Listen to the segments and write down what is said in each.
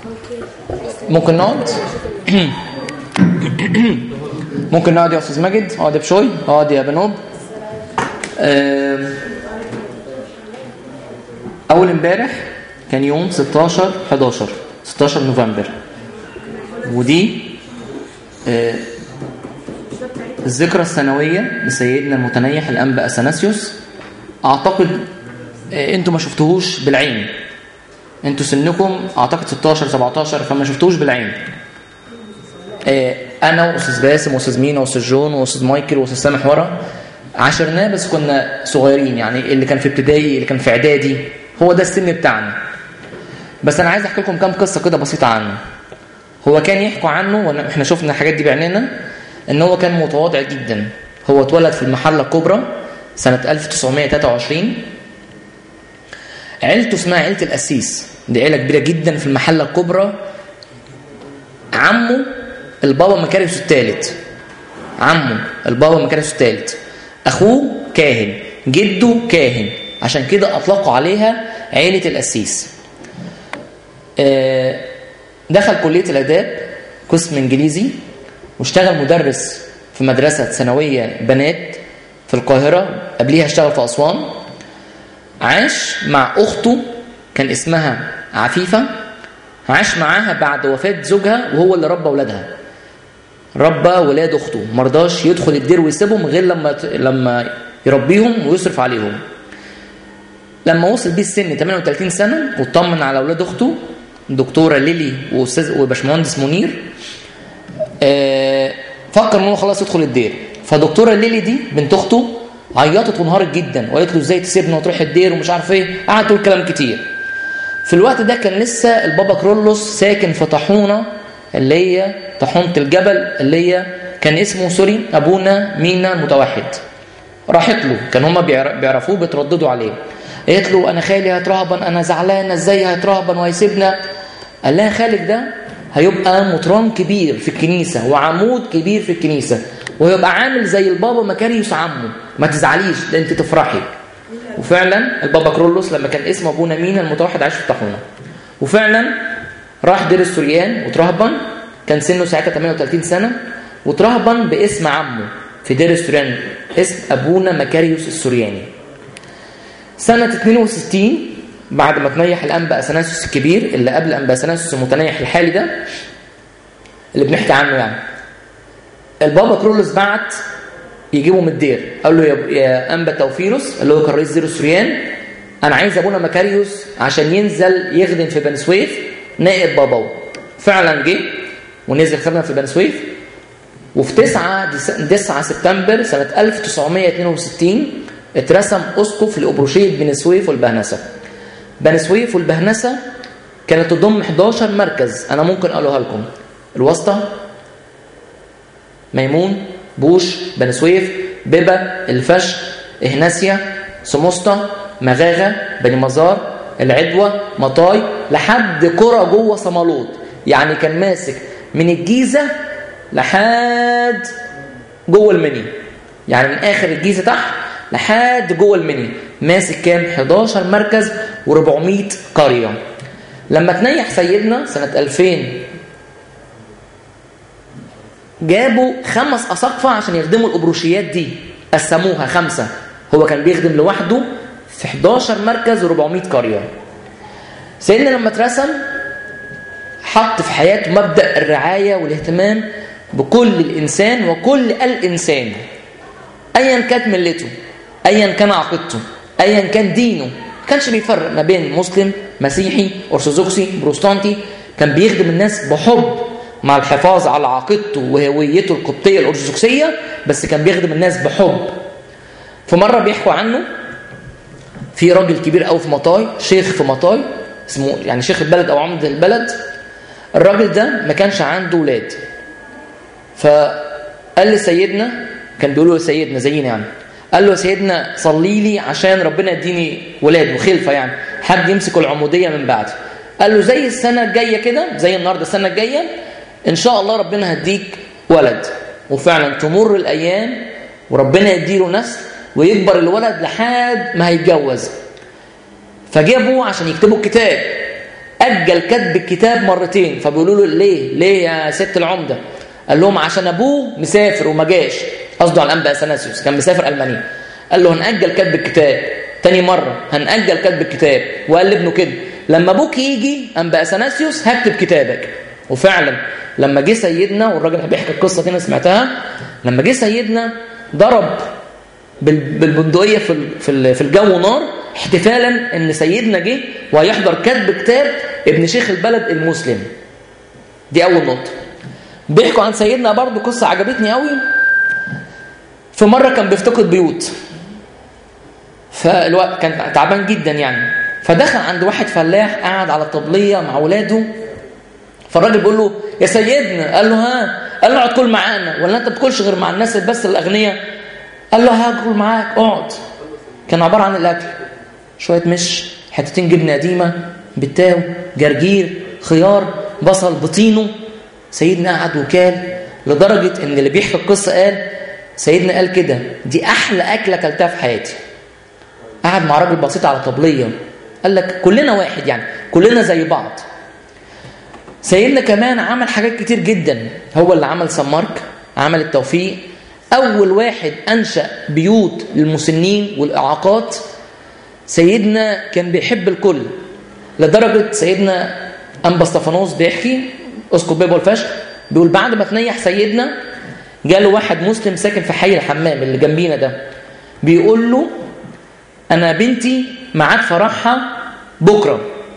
ممكن نقعد ممكن نقعد يا استاذ ماجد اقعد يا بشوي اقعد يا بنوب آم، اول امبارح كان يوم 16 11 16 نوفمبر ودي آه، الذكرى السنوية لسيدنا المتنيح الأنبا أثناسيوس أعتقد آه، أنتوا ما شفتوهوش بالعين أنتوا سنكم أعتقد 16 17 فما شفتوهوش بالعين آه، أنا وأستاذ باسم وأستاذ مينا وأستاذ جون وأستاذ مايكل وأستاذ سامح ورا عاشرناه بس كنا صغيرين يعني اللي كان في ابتدائي اللي كان في إعدادي هو ده السن بتاعنا بس أنا عايز أحكي لكم كام قصة كده بسيطة عنه هو كان يحكوا عنه واحنا شفنا الحاجات دي بعيننا ان هو كان متواضع جدا هو اتولد في المحلة الكبرى سنة 1923 عيلته اسمها عيلة القسيس دي عيلة كبيرة جدا في المحلة الكبرى عمه البابا مكاريوس الثالث عمه البابا مكاريوس الثالث اخوه كاهن جده كاهن عشان كده اطلقوا عليها عيلة القسيس آه، دخل كلية الآداب قسم إنجليزي واشتغل مدرس في مدرسة ثانوية بنات في القاهرة قبليها اشتغل في أسوان عاش مع أخته كان اسمها عفيفة عاش معاها بعد وفاة زوجها وهو اللي ربى ولادها ربى ولاد أخته مرضاش يدخل الدير ويسيبهم غير لما لما يربيهم ويصرف عليهم لما وصل بيه السن 38 سنة واطمن على أولاد أخته دكتورة ليلي وأستاذ وباشمهندس منير آه، فكر ان هو خلاص يدخل الدير فدكتورة ليلي دي بنت اخته عيطت وانهارت جدا وقالت له ازاي تسيبنا وتروح الدير ومش عارف ايه قعدت تقول كلام كتير في الوقت ده كان لسه البابا كرولوس ساكن في طاحونه اللي هي طاحونه الجبل اللي هي كان اسمه سوري ابونا مينا المتوحد راحت له كان هما بيعر- بيعرفوه بيترددوا عليه قالت له انا خالي هيترهبن انا زعلانه ازاي هيترهبن وهيسيبنا قال لها خالك ده هيبقى مطران كبير في الكنيسه وعمود كبير في الكنيسه وهيبقى عامل زي البابا مكاريوس عمه ما تزعليش ده انت تفرحي وفعلا البابا كرولوس لما كان اسمه ابونا مينا المتوحد عايش في الطاحونه وفعلا راح دير السوريان وترهبن كان سنه ساعتها 38 سنه وترهبن باسم عمه في دير السوريان اسم ابونا مكاريوس السورياني سنة 62 بعد ما تنيح الأنبا أثناسيوس الكبير اللي قبل أنبا أثناسيوس المتنيح الحالي ده اللي بنحكي عنه يعني البابا كرولوس بعت يجيبه من الدير قال له يا, يا أنبا توفيروس اللي هو كان رئيس دير السوريان أنا عايز أبونا مكاريوس عشان ينزل يخدم في بني سويف نائب باباو فعلا جه ونزل خدمة في بني سويف وفي 9 ديس- 9 سبتمبر سنة 1962 اترسم أسقف لأبروشية بني سويف والبهنسة بني سويف والبهنسة كانت تضم 11 مركز أنا ممكن أقولها لكم الوسطى ميمون بوش بني سويف بيبا الفش إهناسيا سموسطة مغاغة بني مزار العدوى مطاي لحد قرى جوه صمالوط يعني كان ماسك من الجيزة لحد جوه المنيا يعني من اخر الجيزه تحت لحد جوه المنيا ماسك كام 11 مركز و400 قريه لما تنيح سيدنا سنه 2000 جابوا خمس اساقفه عشان يخدموا الابروشيات دي قسموها خمسه هو كان بيخدم لوحده في 11 مركز و400 قريه سيدنا لما اترسم حط في حياته مبدأ الرعاية والاهتمام بكل الإنسان وكل الإنسان أيا كانت ملته أيا كان عقيدته أيا كان دينه ما كانش بيفرق ما بين مسلم مسيحي أرثوذكسي بروستانتي كان بيخدم الناس بحب مع الحفاظ على عقيدته وهويته القبطية الأرثوذكسية بس كان بيخدم الناس بحب في مرة بيحكوا عنه في راجل كبير قوي في مطاي شيخ في مطاي اسمه يعني شيخ البلد او عمد البلد الراجل ده ما كانش عنده ولاد فقال لسيدنا كان بيقولوا لسيدنا زينا يعني قال له يا سيدنا صلي لي عشان ربنا يديني ولاد وخلفه يعني حد يمسك العموديه من بعدي قال له زي السنه الجايه كده زي النهارده السنه الجايه ان شاء الله ربنا هديك ولد وفعلا تمر الايام وربنا يديله نسل ويكبر الولد لحد ما هيتجوز فجابوا عشان يكتبوا الكتاب اجل كتب الكتاب مرتين فبيقولوا له ليه ليه يا ست العمده قال لهم عشان ابوه مسافر وما جاش قصده على الانبا اثناسيوس كان مسافر المانيا قال له هنأجل كتب الكتاب تاني مرة هنأجل كتب الكتاب وقال لابنه كده لما ابوك يجي انبا اثناسيوس هكتب كتابك وفعلا لما جه سيدنا والراجل بيحكي القصه دي انا سمعتها لما جه سيدنا ضرب بالبندقيه في في الجو نار احتفالا ان سيدنا جه وهيحضر كتب كتاب ابن شيخ البلد المسلم دي اول نقطه بيحكوا عن سيدنا برضو قصه عجبتني قوي في مره كان بيفتقد بيوت فالوقت كان تعبان جدا يعني فدخل عند واحد فلاح قاعد على الطبليه مع اولاده فالراجل بيقول له يا سيدنا قال له ها قال له اقعد كل معانا ولا انت بتاكلش غير مع الناس بس الاغنياء قال له هاكل معاك اقعد كان عباره عن الاكل شويه مش حتتين جبنه قديمه بتاو جرجير خيار بصل بطينه سيدنا قعد وكال لدرجه ان اللي بيحكي القصه قال سيدنا قال كده دي احلى اكله اكلتها في حياتي قعد مع راجل بسيط على طبليه قال لك كلنا واحد يعني كلنا زي بعض سيدنا كمان عمل حاجات كتير جدا هو اللي عمل سمارك عمل التوفيق أول واحد أنشأ بيوت للمسنين والإعاقات سيدنا كان بيحب الكل لدرجة سيدنا أنبا استفانوس بيحكي أسقف بيبو الفشل بيقول بعد ما تنيح سيدنا جاله واحد مسلم ساكن في حي الحمام اللي جنبينا ده بيقول له أنا بنتي معاد فرحها بكرة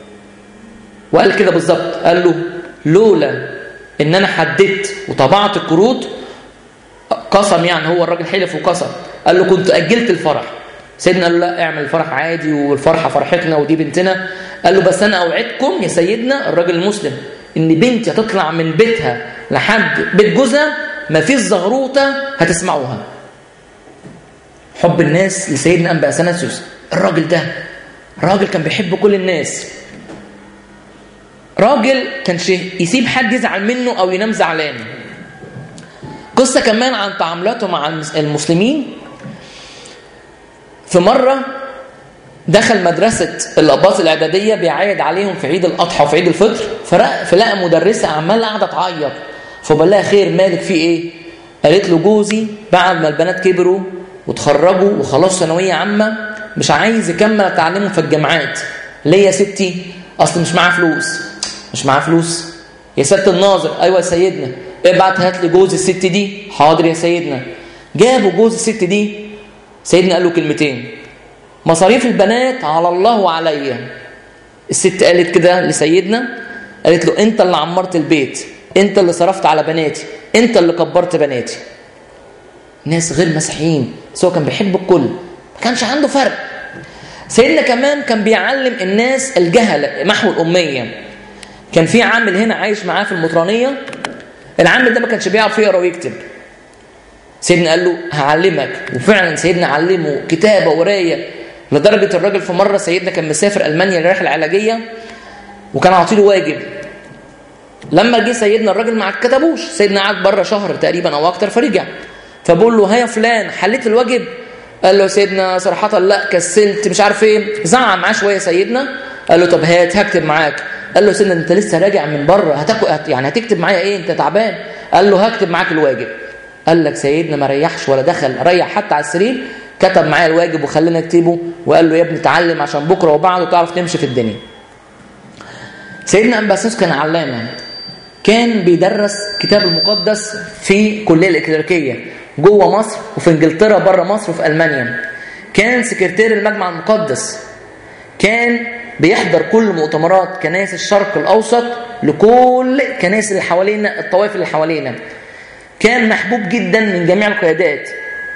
وقال كده بالظبط قال له لولا ان انا حددت وطبعت الكروت قسم يعني هو الراجل حلف وقسم قال له كنت اجلت الفرح سيدنا قال له لا اعمل الفرح عادي والفرحه فرحتنا ودي بنتنا قال له بس انا اوعدكم يا سيدنا الراجل المسلم ان بنتي هتطلع من بيتها لحد بيت جوزها ما فيش زغروطه هتسمعوها حب الناس لسيدنا انبا اثناسيوس الراجل ده راجل كان بيحب كل الناس راجل كان يسيب حد يزعل منه او ينام زعلان قصة كمان عن تعاملاته مع المسلمين في مرة دخل مدرسة الأباط الإعدادية بيعايد عليهم في عيد الأضحى وفي عيد الفطر فلقى مدرسة عمالة قاعدة تعيط فبقول لها خير مالك في إيه؟ قالت له جوزي بعد ما البنات كبروا وتخرجوا وخلاص ثانوية عامة مش عايز يكمل تعليمه في الجامعات ليه يا ستي؟ أصل مش معاه فلوس مش معاه فلوس يا سياده الناظر ايوه يا سيدنا ابعت هات لي جوز الست دي حاضر يا سيدنا جابوا جوز الست دي سيدنا قال له كلمتين مصاريف البنات على الله وعليا الست قالت كده لسيدنا قالت له انت اللي عمرت البيت انت اللي صرفت على بناتي انت اللي كبرت بناتي ناس غير مسيحيين بس هو كان بيحب الكل ما كانش عنده فرق سيدنا كمان كان بيعلم الناس الجهل محو الاميه كان في عامل هنا عايش معاه في المطرانية العامل ده ما كانش بيعرف يقرا ويكتب سيدنا قال له هعلمك وفعلا سيدنا علمه كتابة وقراية لدرجة الراجل في مرة سيدنا كان مسافر ألمانيا لرحلة علاجية وكان عاطيله واجب لما جه سيدنا الراجل ما كتبوش سيدنا قعد بره شهر تقريبا او اكتر فرجع فبقول له ها يا فلان حليت الواجب قال له سيدنا صراحة لا كسلت مش عارف ايه زعق معاه شوية سيدنا قال له طب هات هكتب معاك قال له سيدنا انت لسه راجع من بره هتاكل هت يعني هتكتب معايا ايه انت تعبان قال له هكتب معاك الواجب قال لك سيدنا ما ريحش ولا دخل ريح حتى على السرير كتب معايا الواجب وخلينا اكتبه وقال له يا ابني اتعلم عشان بكره وبعده تعرف تمشي في الدنيا سيدنا امباسوس كان علامه كان بيدرس كتاب المقدس في كليه الكليريكيه جوه مصر وفي انجلترا بره مصر وفي المانيا كان سكرتير المجمع المقدس كان بيحضر كل مؤتمرات كنائس الشرق الأوسط لكل كنائس اللي حوالينا الطوائف اللي حوالينا كان محبوب جدا من جميع القيادات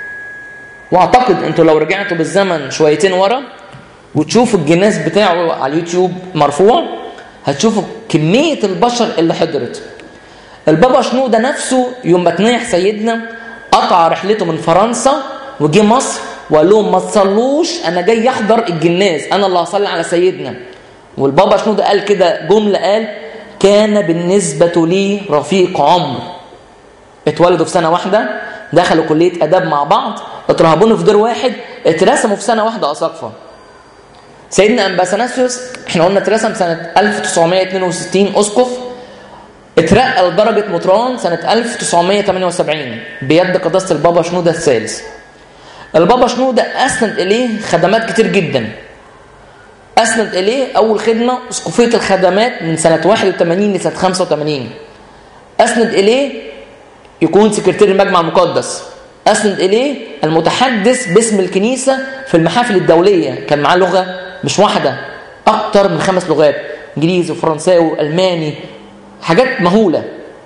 واعتقد انتوا لو رجعتوا بالزمن شويتين ورا وتشوفوا الجناس بتاعه على اليوتيوب مرفوع هتشوفوا كمية البشر اللي حضرت البابا شنودة نفسه يوم ما تنيح سيدنا قطع رحلته من فرنسا وجه مصر وقال لهم ما تصلوش انا جاي احضر الجناز انا اللي هصلي على سيدنا والبابا شنودة قال كده جملة قال كان بالنسبة لي رفيق عمر اتولدوا في سنة واحدة دخلوا كلية أداب مع بعض اترهبونوا في دور واحد اترسموا في سنة واحدة أساقفة سيدنا أنباساناسيوس احنا قلنا اترسم سنة 1962 أسقف اترقى لدرجة مطران سنة 1978 بيد قداسة البابا شنودة الثالث البابا شنودة أسند إليه خدمات كتير جدا أسند إليه أول خدمة أسقفية الخدمات من سنة 81 لسنة 85 أسند إليه يكون سكرتير المجمع المقدس أسند إليه المتحدث باسم الكنيسة في المحافل الدولية كان معاه لغة مش واحدة أكتر من خمس لغات إنجليزي وفرنساوي وألماني حاجات مهولة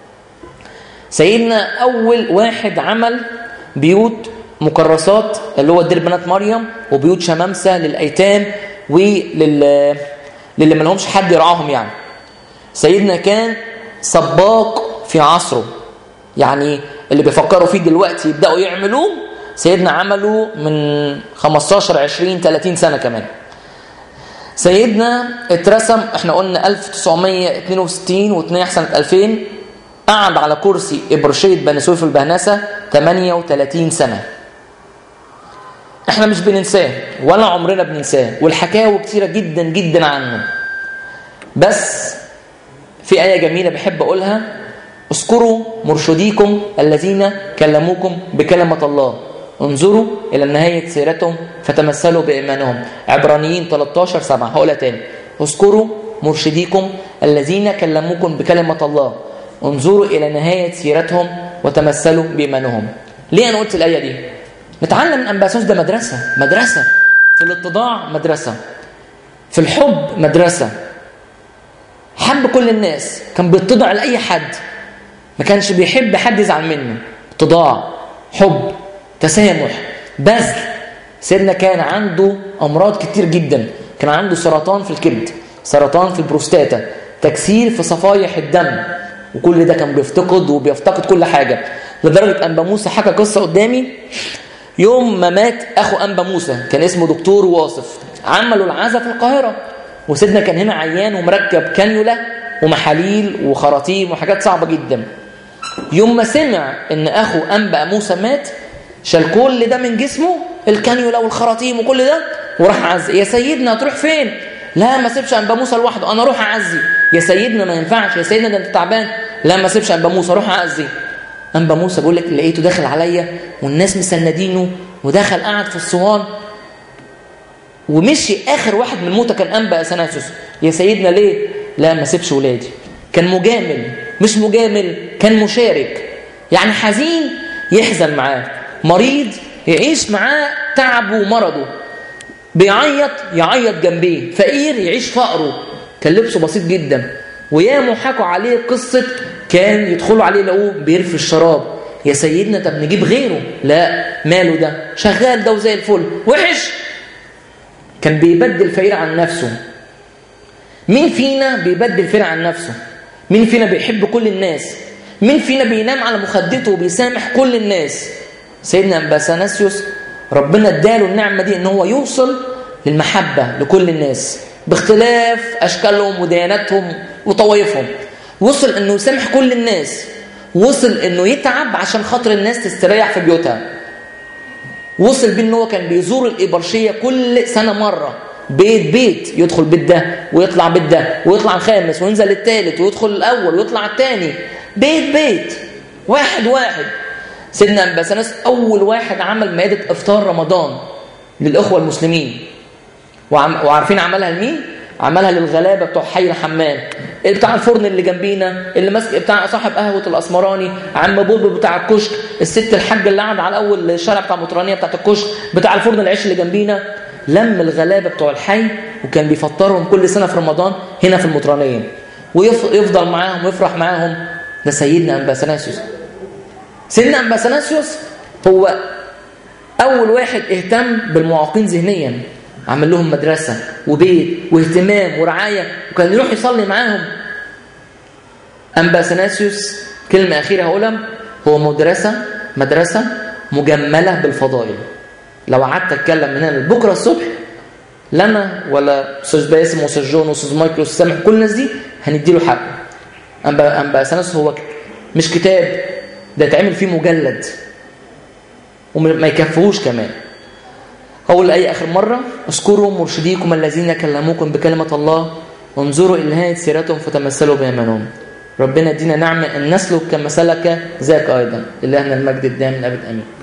سيدنا أول واحد عمل بيوت مكرسات اللي هو دير بنات مريم وبيوت شمامسة للأيتام ولل للي ما لهمش حد يرعاهم يعني سيدنا كان سباق في عصره يعني اللي بيفكروا فيه دلوقتي يبدأوا يعملوه سيدنا عملوا من 15 20 30 سنة كمان سيدنا اترسم احنا قلنا 1962 واتنيح سنة 2000 قعد على كرسي إبرشية بني سويف البهنسة 38 سنة احنا مش بننساه ولا عمرنا بننساه والحكاوي كتيرة جدا جدا عنه بس في آية جميلة بحب أقولها اذكروا مرشديكم الذين كلموكم بكلمة الله انظروا إلى نهاية سيرتهم فتمثلوا بإيمانهم عبرانيين 13 7 هقولها تاني اذكروا مرشديكم الذين كلموكم بكلمة الله انظروا إلى نهاية سيرتهم وتمثلوا بإيمانهم ليه أنا قلت الآية دي نتعلم من أنباسوس ده مدرسة مدرسة في الاتضاع مدرسة في الحب مدرسة حب كل الناس كان بيتضع لأي حد ما كانش بيحب حد يزعل منه اتضاع حب تسامح بذل سيدنا كان عنده أمراض كتير جدا كان عنده سرطان في الكبد سرطان في البروستاتا تكسير في صفايح الدم وكل ده كان بيفتقد وبيفتقد كل حاجة لدرجة أنبا موسى حكى قصة قدامي يوم ما مات أخو أنبا موسى كان اسمه دكتور واصف عملوا العزاء في القاهرة وسيدنا كان هنا عيان ومركب كانيولا ومحاليل وخراطيم وحاجات صعبة جدا يوم ما سمع ان اخو انبا موسى مات شال كل ده من جسمه الكانيولا والخراطيم وكل ده وراح عزي يا سيدنا هتروح فين لا ما سيبش انبا موسى لوحده انا اروح اعزي يا سيدنا ما ينفعش يا سيدنا ده انت تعبان لا ما سيبش انبا موسى اروح اعزي انبا موسى بيقول لك لقيته داخل عليا والناس مسندينه ودخل قعد في الصوان ومشي اخر واحد من الموتى كان انبا اثناسيوس يا سيدنا ليه لا ما سيبش ولادي كان مجامل مش مجامل كان مشارك يعني حزين يحزن معاه مريض يعيش معاه تعبه ومرضه بيعيط يعيط جنبيه فقير يعيش فقره كان لبسه بسيط جدا وياما حكوا عليه قصة كان يدخلوا عليه لقوه بيرفي الشراب يا سيدنا طب نجيب غيره لا ماله ده شغال ده وزي الفل وحش كان بيبدل فقير عن نفسه مين فينا بيبدل فقير عن نفسه مين فينا بيحب كل الناس مين فينا بينام على مخدته وبيسامح كل الناس سيدنا امباساناسيوس ربنا اداله النعمة دي ان هو يوصل للمحبة لكل الناس باختلاف اشكالهم ودياناتهم وطوائفهم وصل انه يسامح كل الناس وصل انه يتعب عشان خاطر الناس تستريح في بيوتها وصل بيه ان هو كان بيزور الإبرشية كل سنة مرة بيت بيت يدخل بيت ده ويطلع بيت ده ويطلع الخامس وينزل الثالث ويدخل الأول ويطلع الثاني بيت بيت واحد واحد سيدنا أنباسانس أول واحد عمل مائدة إفطار رمضان للإخوة المسلمين وعم وعارفين عملها لمين؟ عملها للغلابة بتوع حي الحمام اللي بتاع الفرن اللي جنبينا اللي ماسك بتاع صاحب قهوة الأسمراني عم بوب بتاع الكشك الست الحاجة اللي قاعد على أول الشارع بتاع المطرانية بتاعت الكشك بتاع الفرن العيش اللي جنبينا لم الغلابة بتوع الحي وكان بيفطرهم كل سنة في رمضان هنا في المطرانية ويفضل معاهم ويفرح معاهم ده سيدنا أنباساناسيوس سيدنا أنباساناسيوس هو أول واحد اهتم بالمعاقين ذهنيا عمل لهم مدرسة وبيت واهتمام ورعاية وكان يروح يصلي معاهم أنباساناسيوس كلمة أخيرة هقولها هو مدرسة مدرسة مجملة بالفضائل لو قعدت اتكلم من هنا بكره الصبح لنا ولا استاذ باسم واستاذ جون واستاذ مايكل واستاذ سامح كل الناس دي هنديله حقه أنبا أنبا سنس هو مش كتاب ده يتعمل فيه مجلد وما يكفيهوش كمان قول أي آخر مرة اذكروا مرشديكم الذين كلموكم بكلمة الله وانظروا إلى نهاية سيرتهم فتمثلوا بإيمانهم ربنا يدينا نعمة أن نسلك كما سلك ذاك أيضا إلهنا المجد الدائم من أبد أمين